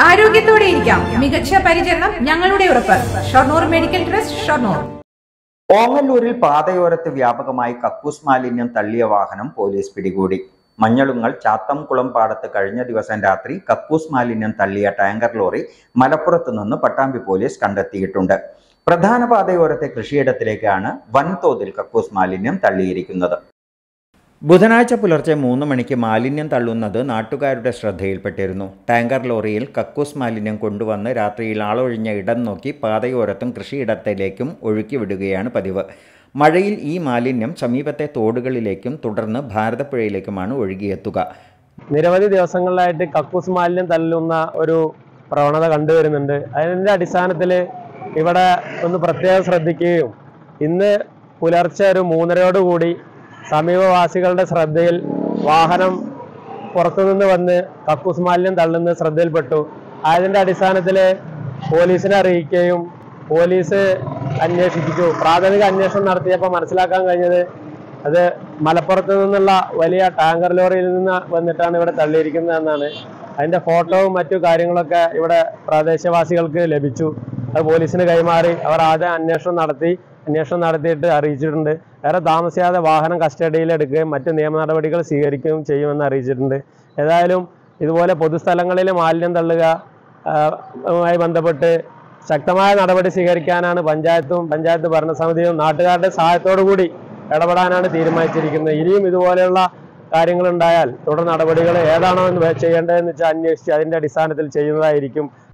ആരോഗ്യത്തോടെ ഇരിക്കാം മികച്ച പരിചരണം ഞങ്ങളുടെ ഉറപ്പ് ഷൊർണൂർ മെഡിക്കൽ ട്രസ്റ്റ് ഷൊർണൂർ ഓങ്ങല്ലൂരിൽ പാതയോരത്ത് വ്യാപകമായി കക്കൂസ് മാലിന്യം തള്ളിയ വാഹനം പോലീസ് പിടികൂടി മഞ്ഞളുങ്ങൽ ചാത്തംകുളം പാടത്ത് കഴിഞ്ഞ ദിവസം രാത്രി കക്കൂസ് മാലിന്യം തള്ളിയ ടാങ്കർ ലോറി മലപ്പുറത്ത് നിന്ന് പട്ടാമ്പി പോലീസ് കണ്ടെത്തിയിട്ടുണ്ട് പ്രധാന പാതയോരത്തെ കൃഷിയിടത്തിലേക്കാണ് വൻതോതിൽ കക്കൂസ് മാലിന്യം തള്ളിയിരിക്കുന്നത് ബുധനാഴ്ച പുലർച്ചെ മൂന്ന് മണിക്ക് മാലിന്യം തള്ളുന്നത് നാട്ടുകാരുടെ ശ്രദ്ധയിൽപ്പെട്ടിരുന്നു ടാങ്കർ ലോറിയിൽ കക്കൂസ് മാലിന്യം കൊണ്ടുവന്ന് രാത്രിയിൽ ആളൊഴിഞ്ഞ ഇടം നോക്കി പാതയോരത്തും കൃഷിയിടത്തിലേക്കും ഒഴുക്കി വിടുകയാണ് പതിവ് മഴയിൽ ഈ മാലിന്യം സമീപത്തെ തോടുകളിലേക്കും തുടർന്ന് ഭാരതപ്പുഴയിലേക്കുമാണ് ഒഴുകിയെത്തുക നിരവധി ദിവസങ്ങളിലായിട്ട് കക്കൂസ് മാലിന്യം തള്ളുന്ന ഒരു പ്രവണത കണ്ടുവരുന്നുണ്ട് അതിൻ്റെ അടിസ്ഥാനത്തിൽ ഇവിടെ ഒന്ന് പ്രത്യേകം ശ്രദ്ധിക്കുകയും ഇന്ന് പുലർച്ചെ ഒരു മൂന്നരയോടുകൂടി സമീപവാസികളുടെ ശ്രദ്ധയിൽ വാഹനം പുറത്തുനിന്ന് വന്ന് കക്കൂസ് മാലിന്യം തള്ളുന്നത് ശ്രദ്ധയിൽപ്പെട്ടു അതിൻ്റെ അടിസ്ഥാനത്തിൽ പോലീസിനെ അറിയിക്കുകയും പോലീസ് അന്വേഷിച്ചു പ്രാഥമിക അന്വേഷണം നടത്തിയപ്പോൾ മനസ്സിലാക്കാൻ കഴിഞ്ഞത് അത് മലപ്പുറത്ത് നിന്നുള്ള വലിയ ടാങ്കർ ലോറിയിൽ നിന്ന് വന്നിട്ടാണ് ഇവിടെ തള്ളിയിരിക്കുന്നത് എന്നാണ് അതിന്റെ ഫോട്ടോവും മറ്റു കാര്യങ്ങളൊക്കെ ഇവിടെ പ്രാദേശവാസികൾക്ക് ലഭിച്ചു അത് പോലീസിന് കൈമാറി അവർ ആദ്യം അന്വേഷണം നടത്തി അന്വേഷണം നടത്തിയിട്ട് അറിയിച്ചിട്ടുണ്ട് വേറെ താമസിയാതെ വാഹനം കസ്റ്റഡിയിൽ എടുക്കുകയും മറ്റു നിയമ നടപടികൾ സ്വീകരിക്കുകയും ചെയ്യുമെന്ന് അറിയിച്ചിട്ടുണ്ട് ഏതായാലും ഇതുപോലെ പൊതുസ്ഥലങ്ങളിൽ മാലിന്യം തള്ളുക ആ, മായി ബന്ധപ്പെട്ട് ശക്തമായ നടപടി സ്വീകരിക്കാനാണ് പഞ്ചായത്തും പഞ്ചായത്ത് ഭരണസമിതിയും നാട്ടുകാരുടെ സഹായത്തോടു കൂടി ഇടപെടാനാണ് തീരുമാനിച്ചിരിക്കുന്നത് ഇനിയും ഇതുപോലെയുള്ള കാര്യങ്ങൾ ഉണ്ടായാൽ തുടർ നടപടികൾ ഏതാണോ എന്ന് വേ- ചെയ്യേണ്ടതെന്ന് വെച്ചാൽ അന്വേഷിച്ച് അതിന്റെ അടിസ്ഥാനത്തിൽ ചെയ്യുന്നതായിരിക്കും